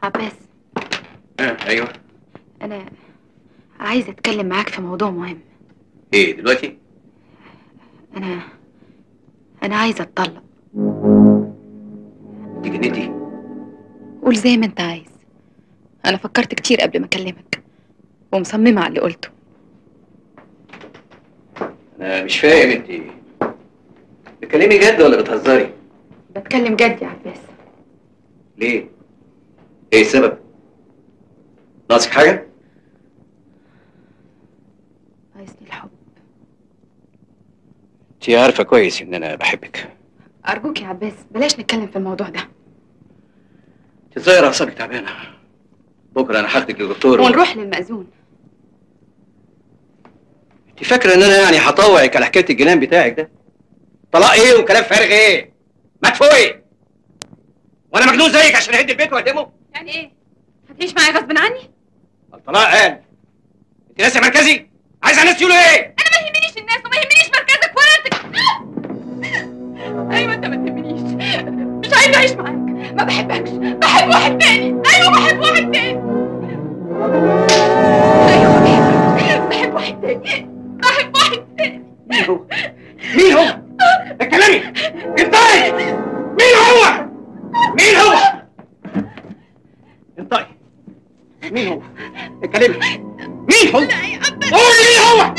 عباس آه ايوه انا عايزه اتكلم معاك في موضوع مهم ايه دلوقتي انا انا عايزه اتطلق انت جنيتي قول زي ما انت عايز انا فكرت كتير قبل ما اكلمك ومصممه على اللي قلته انا مش فاهم انت بتكلمي جد ولا بتهزري بتكلم جد يا عباس ليه ايه السبب ناقصك حاجه ناقصني الحب انت عارفه كويس ان انا بحبك ارجوك يا عباس بلاش نتكلم في الموضوع ده انت ظاهر اعصابك تعبانه بكره انا هاخدك للدكتور و- ونروح للمأذون انت فاكره ان انا يعني هطوعك على حكايه الجنان بتاعك ده طلاق ايه وكلام فارغ ايه ما تفوقي وانا مجنون زيك عشان اهد البيت واهدمه يعني ايه هتعيش معايا غصب عني الطلاق قال انت ناس مركزي عايزه الناس يقولوا ايه انا ما يهمنيش الناس وما يهمنيش مركزك ولا انت ايوه انت ما تهمنيش مش عايزه اعيش معاك ما بحبكش بحب واحد تاني ايوه بحب واحد تاني ايوه بحبك بحب واحد تاني بحب واحد تاني مين هو مين هو اتكلمي انطقي مين هو مين هو انطقي مين هو اتكلمي مين هو قولي مين هو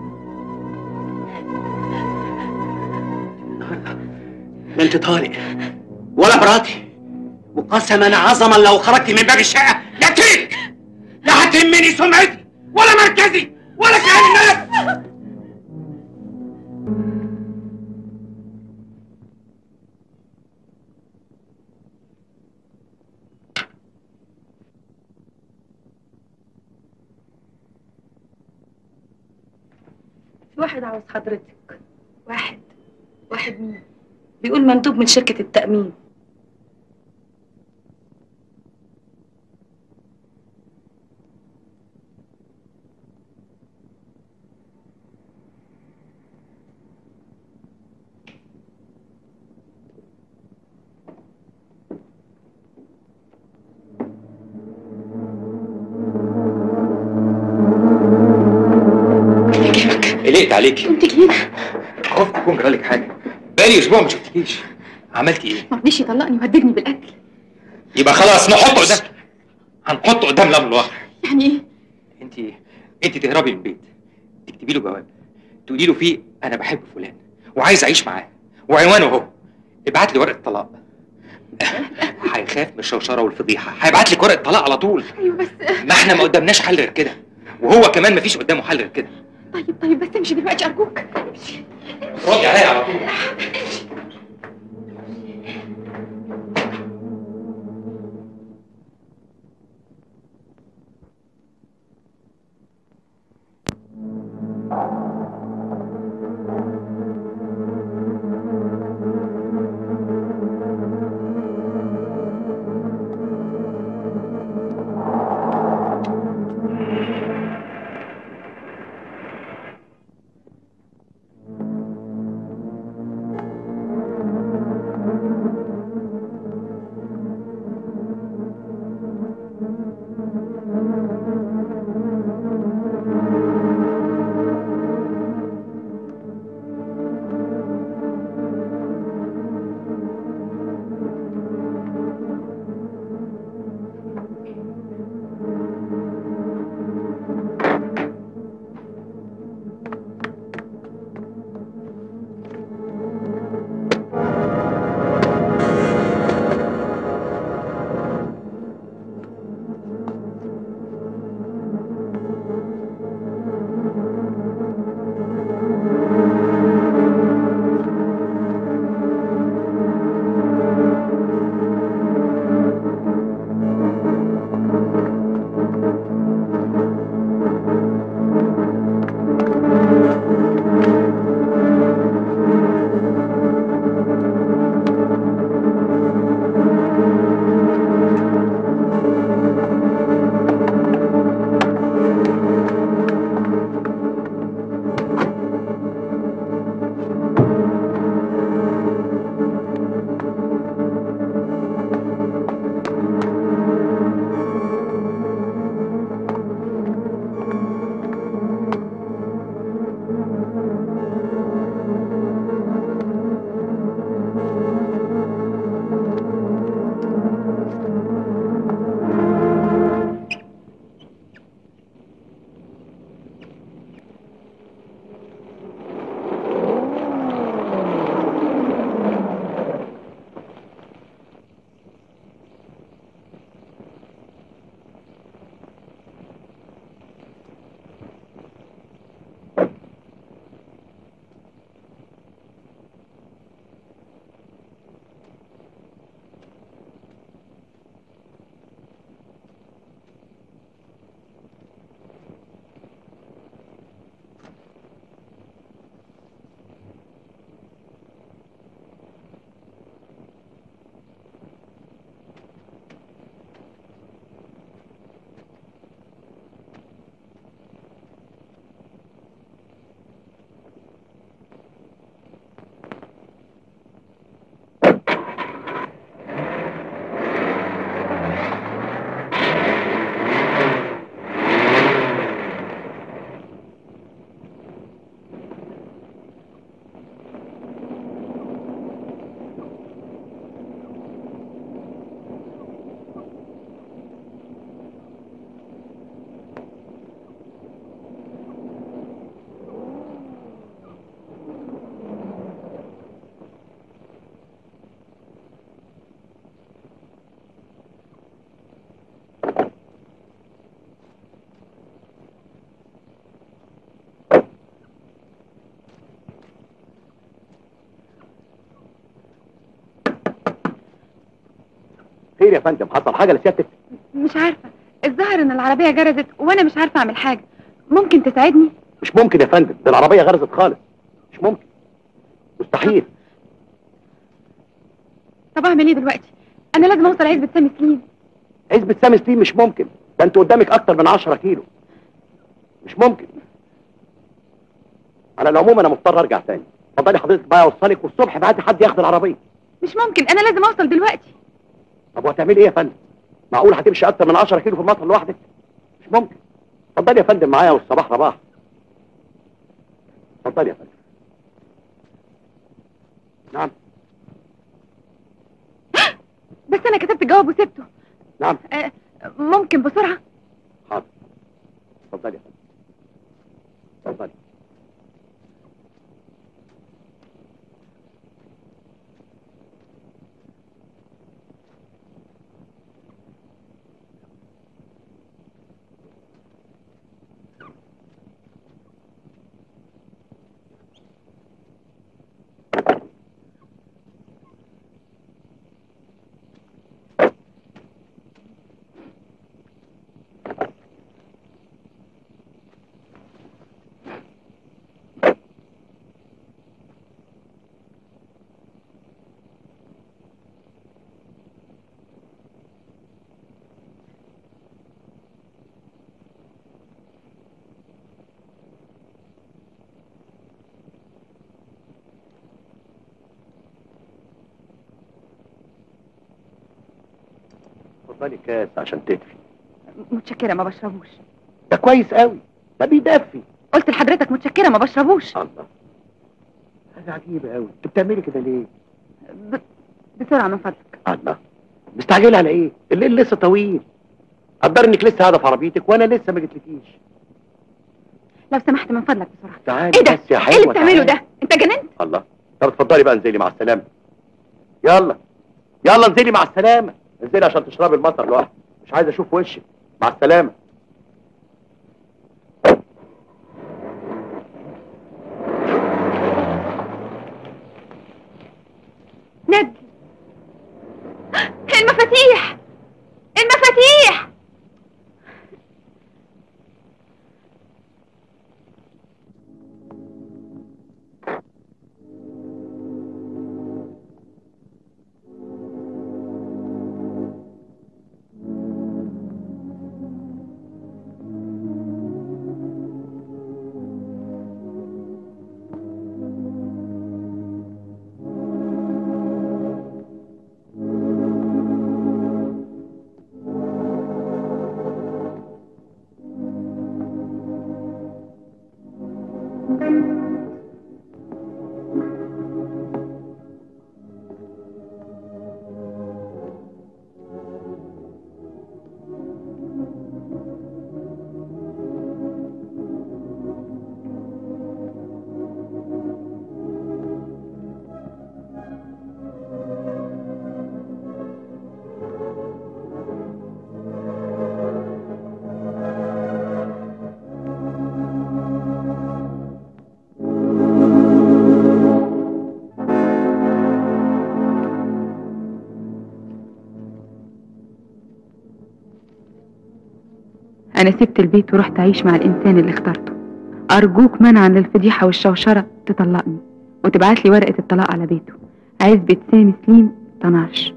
لا انت طالق ولا مراتي وقسما عظما لو خرجت من باب الشقه يكفيك لا هتهمني سمعتي ولا مركزي ولا كلام الناس في واحد عاوز حضرتك واحد واحد مين بيقول مندوب من شركة التأمين قلقت عليكي انت جديد خفت يكون جرالك حاجه بقالي اسبوع ما شفتكيش عملتي ايه ما رضيش يطلقني وهددني بالاكل يبقى خلاص نحطه قدام هنحطه قدام الامر الواقع يعني ايه انت انت تهربي من البيت تكتبي له جواب تقولي له فيه انا بحب فلان وعايز اعيش معاه وعنوانه اهو ابعت لي ورقه طلاق هيخاف من الشوشره والفضيحه هيبعت لك ورقه طلاق على طول ايوه بس ما احنا ما قدامناش حل غير كده وهو كمان ما فيش قدامه حل غير كده طيب طيب بس امشي دلوقتي ارجوك ردي عليا على طول خير يا فندم حصل حاجه لسيادتك مش عارفه الظاهر ان العربيه جرزت وانا مش عارفه اعمل حاجه ممكن تساعدني مش ممكن يا فندم ده العربيه غرزت خالص مش ممكن مستحيل طب اعمل ايه دلوقتي انا لازم اوصل عزبه سامي سليم عزبة سامي سليم مش ممكن ده انت قدامك اكتر من 10 كيلو مش ممكن على العموم انا مضطر ارجع تاني اتفضلي حضرتك بقى اوصلك والصبح بعتي حد ياخد العربيه مش ممكن انا لازم اوصل دلوقتي طب وهتعملي ايه يا فندم معقول هتمشي اكتر من 10 كيلو في المطر لوحدك مش ممكن اتفضلي يا فندم معايا والصباح رباح اتفضلي يا فندم نعم بس انا كتبت الجواب وسبته نعم آه، ممكن بسرعه حاضر اتفضلي يا فندم اتفضلي اتفضلي كاس عشان تدفي متشكره ما بشربوش ده كويس قوي ده بيدفي قلت لحضرتك متشكره ما بشربوش الله حاجه عجيبه قوي انت بتعملي كده ليه ب... بسرعه من فضلك الله مستعجله على ايه الليل لسه طويل قدر انك لسه قاعده في عربيتك وانا لسه ما جيتلكيش لو سمحت من فضلك بسرعه تعالي ايه ده بس يا ايه حلوه اللي بتعمله تعالي. ده انت جننت الله طب اتفضلي بقى انزلي مع السلامه يلا يلا انزلي مع السلامه انزلي عشان تشربي المطر لوحدك مش عايز اشوف وشك مع السلامه ند المفاتيح المفاتيح أنا سبت البيت ورحت أعيش مع الإنسان اللي اخترته أرجوك منعا للفضيحة والشوشرة تطلقني وتبعت لي ورقة الطلاق على بيته عزبة سامي سليم طناش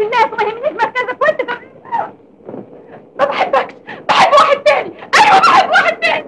الناس وما يهمنيش مركزك وانت كمان ما بحبكش بحب واحد تاني ايوه بحب واحد تاني